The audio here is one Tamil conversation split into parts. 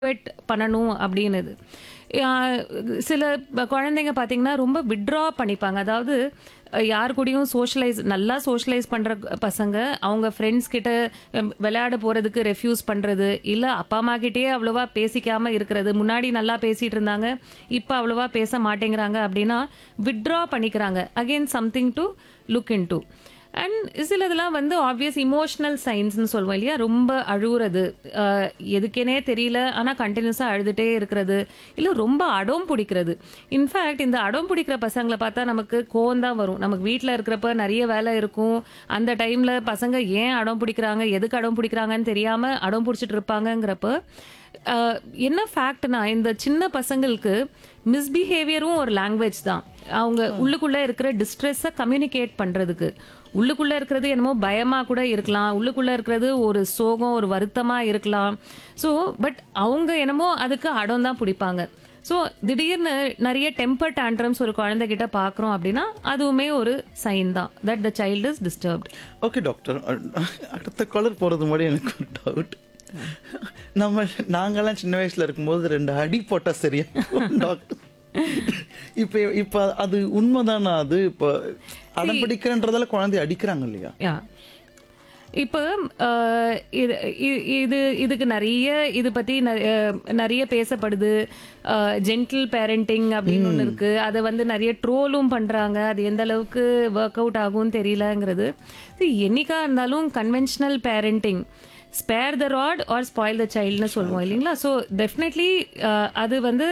குவைட் பண்ணணும் அப்படின்னுது ஆஹ் சில ப- குழந்தைங்க பார்த்தீங்கன்னா ரொம்ப விட்ரா பண்ணிப்பாங்க அதாவது அஹ், யார் கூடயும் சோஷியலைஸ் நல்லா சோஷியலைஸ் பண்ற பசங்க அவங்க ஃப்ரெண்ட்ஸ் கிட்ட அஹ், விளையாட போறதுக்கு ரெஃப்யூஸ் பண்றது இல்ல அப்பா அம்மா கிட்டயே அவ்வளவா பேசிக்காம இருக்கிறது முன்னாடி நல்லா பேசிட்டு இருந்தாங்க இப்போ அவ்வளவா பேச மாட்டேங்கிறாங்க அப்படின்னா விட்ரா பண்ணிக்கிறாங்க again something to look into and சிலதெல்லாம் வந்து ஆப்வியஸ் இமோஷனல் சைன்ஸ்னு சொல்லுவோம் இல்லையா ரொம்ப அழுகுறது அஹ், எதுக்கேனே தெரியல ஆனால் கண்டினியூஸாக அழுதுகிட்டே இருக்கிறது இல்லை ரொம்ப அடம் பிடிக்கிறது இன்ஃபேக்ட் இந்த அடம் பிடிக்கிற பசங்களை பார்த்தா நமக்கு கோவம் தான் வரும் நமக்கு வீட்டில் இருக்கிறப்ப நிறைய வேலை இருக்கும் அந்த டைமில் பசங்க ஏன் அடம் பிடிக்கிறாங்க எதுக்கு அடம் பிடிக்கிறாங்கன்னு தெரியாமல் அடம் பிடிச்சிட்டு இருப்பாங்கங்கிறப்ப அஹ், என்ன ஃபேக்ட்னா இந்த சின்ன பசங்களுக்கு மிஸ்பிஹேவியரும் ஒரு லாங்குவேஜ் தான் அவங்க உள்ளுக்குள்ள இருக்கிற டிஸ்ட்ரெஸ்ஸை கம்யூனிகேட் பண்றதுக்கு உள்ளுக்குள்ள இருக்கிறது என்னமோ பயமா கூட இருக்கலாம் உள்ளுக்குள்ள இருக்கிறது ஒரு சோகம் ஒரு வருத்தமா இருக்கலாம் ஸோ பட் அவங்க என்னமோ அதுக்கு அடம் தான் பிடிப்பாங்க ஸோ திடீர்னு நிறைய டெம்பர் டேண்ட்ரம்ஸ் ஒரு குழந்தைகிட்ட பார்க்குறோம் அப்படின்னா அதுவுமே ஒரு சைன் தான் that the child is disturbed okay doctor அடுத்த காலர் போகிறது முன்னாடி எனக்கு ஒரு டவுட் நம்ம நாங்கெல்லாம் சின்ன வயசுல இருக்கும்போது ரெண்டு அடி போட்டா சரியா டாக்டர் இப்போ இப்போ அது உண்மைதானா அது இப்போ அடம் பிடிக்கிறன்றதால குழந்தைய அடிக்கிறாங்க இல்லையா யா இப்போ அஹ், இது இ- இது இதுக்கு நிறைய இது பத்தி ந- அஹ், நிறைய பேசப்படுது ஜென்டில் பேரண்டிங் அப்படின்னு ஒன்று இருக்கு அதை வந்து நிறைய ட்ரோலும் பண்றாங்க அது எந்த அளவுக்கு ஒர்க் அவுட் ஆகும்னு தெரியலங்கிறது See, என்னைக்கா இருந்தாலும் conventional parenting spare the rod or spoil the சைல்டுன்னு சொல்லுவோம் இல்லைங்களா ஸோ டெஃபினெட்லி அது வந்து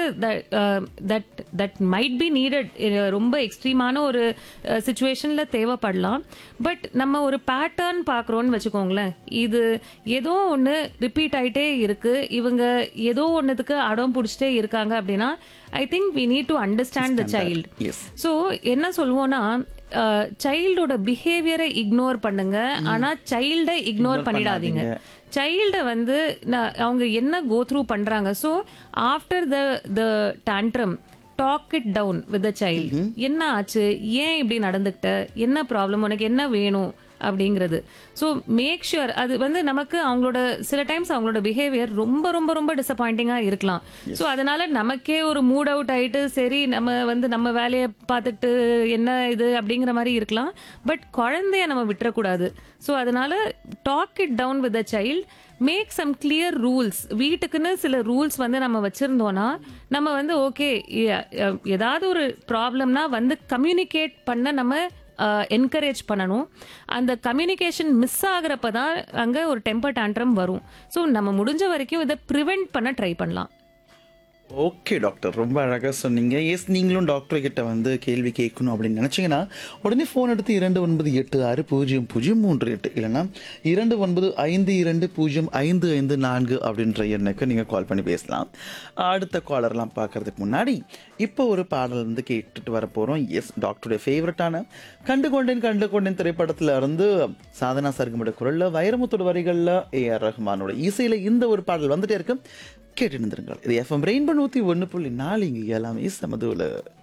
that that might be needed ரொம்ப எக்ஸ்ட்ரீமான ஒரு சுச்சுவேஷனில் தேவைப்படலாம் பட் நம்ம ஒரு பேட்டர்ன் பார்க்குறோன்னு வச்சுக்கோங்களேன் இது ஏதோ ஒன்று ரிப்பீட் ஆயிட்டே இருக்கு இவங்க ஏதோ ஒன்றுத்துக்கு அடம் பிடிச்சிட்டே இருக்காங்க அப்படின்னா I think we need to understand the child yes so என்ன சொல்லுவோம்னா சைல்டோட பிஹேவியரை இக்னோர் பண்ணுங்க ஆனா சைல்டை இக்னோர் பண்ணிடாதீங்க சைல்டை வந்து நான் அவங்க என்ன கோ த்ரூ பண்றாங்க so after the the tantrum talk it down with the child என்ன ஆச்சு ஏன் இப்படி நடந்துக்கிட்ட என்ன ப்ராப்ளம் உனக்கு என்ன வேணும் அப்படிங்கிறது ஸோ மேக் ஷுர் அது வந்து நமக்கு அவங்களோட சில டைம்ஸ் அவங்களோட பிஹேவியர் ரொம்ப ரொம்ப ரொம்ப டிசப்பாயிண்டிங்காக இருக்கலாம் ஸோ அதனால நமக்கே ஒரு மூட் அவுட் ஆயிட்டு சரி நம்ம வந்து நம்ம வேலையை பார்த்துட்டு என்ன இது அப்படிங்கிற மாதிரி இருக்கலாம் பட் குழந்தைய நம்ம விட்டுறக்கூடாது ஸோ அதனால talk it down with the child make some clear rules வீட்டுக்குன்னு சில ரூல்ஸ் வந்து நம்ம வச்சிருந்தோம்னா நம்ம வந்து ஓகே ஏதாவது ஒரு ப்ராப்ளம்னா வந்து கம்யூனிகேட் பண்ண நம்ம என்கரேஜ் பண்ணணும் அந்த கம்யூனிகேஷன் மிஸ் ஆகுறப்ப தான் அங்கே ஒரு டெம்பர் டேண்ட்ரம் வரும் ஸோ நம்ம முடிஞ்ச வரைக்கும் இதை ப்ரிவெண்ட் பண்ண ட்ரை பண்ணலாம் ஓகே டாக்டர் ரொம்ப அழகாக சொன்னீங்க எஸ் நீங்களும் டாக்டர் கிட்ட வந்து கேள்வி கேட்கணும் அப்படின்னு நினச்சிங்கன்னா உடனே ஃபோன் எடுத்து இரண்டு ஒன்பது எட்டு ஆறு பூஜ்ஜியம் பூஜ்ஜியம் மூன்று எட்டு இல்லைன்னா இரண்டு ஒன்பது ஐந்து இரண்டு பூஜ்ஜியம் ஐந்து ஐந்து நான்கு அப்படின்ற எண்ணுக்கு நீங்கள் கால் பண்ணி பேசலாம் அடுத்த காலர்லாம் பார்க்கறதுக்கு முன்னாடி இப்போ ஒரு பாடல் வந்து கேட்டுட்டு வர போகிறோம் எஸ் டாக்டருடைய ஃபேவரட்டான கண்டு கொண்டேன் கண்டு கொண்டேன் திரைப்படத்தில் இருந்து சாதனா சர்க்கமோட குரலில் வைரமுத்தோட வரிகளில் ஏஆர் ரஹ்மானோட இசையில் இந்த ஒரு பாடல் வந்துட்டே இருக்கு கேட்டு இருந்திருங்கள் இது எஃப்எம் ரெயின்போ நூற்றி ஒன்று புள்ளி நாலு இங்கே எல்லாமே சமதுவில்